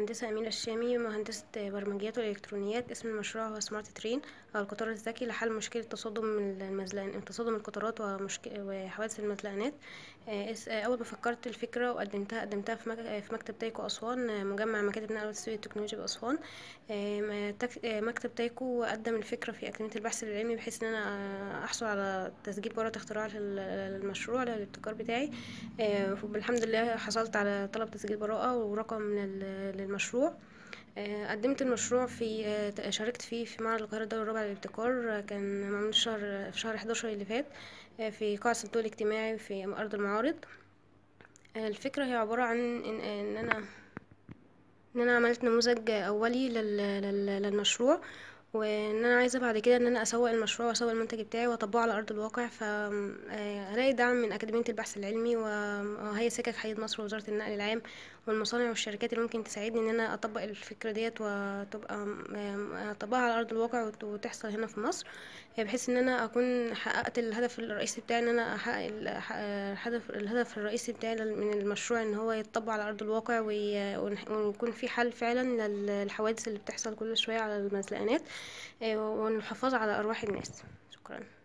مهندسة أمينة الشامي مهندسة برمجيات والإلكترونيات اسم المشروع هو سمارت ترين أو القطار الذكي لحل مشكلة تصادم المزلقان تصادم القطارات ومشك... وحوادث المزلقانات أول ما فكرت الفكرة وقدمتها قدمتها في, مك... في مكتب تايكو أسوان مجمع مكاتب نقل وتسويق التكنولوجيا بأسوان مكتب تايكو قدم الفكرة في أكاديمية البحث العلمي بحيث إن أنا أحصل على تسجيل براءة اختراع للمشروع للابتكار بتاعي والحمد لله حصلت على طلب تسجيل براءة ورقم للمشروع قدمت المشروع في شاركت فيه في معرض القاهرة الدولي الرابع للابتكار كان معمول شهر في شهر 11 اللي فات في قاعة الصندوق الاجتماعي في أرض المعارض الفكرة هي عبارة عن إن, إن أنا إن أنا عملت نموذج أولي للمشروع وان انا عايزه بعد كده ان انا اسوق المشروع واسوق المنتج بتاعي واطبقه على ارض الواقع فهلاقي دعم من اكاديميه البحث العلمي وهي سكك حديد مصر ووزاره النقل العام والمصانع والشركات اللي ممكن تساعدني ان انا اطبق الفكره ديت وتبقى اطبقها على ارض الواقع وتحصل هنا في مصر بحيث ان انا اكون حققت الهدف الرئيسي بتاعي ان انا احقق الهدف الهدف الرئيسي بتاعي من المشروع ان هو يتطبق على ارض الواقع ويكون في حل فعلا للحوادث اللي بتحصل كل شويه على المزلقانات والحفاظ على ارواح الناس شكرا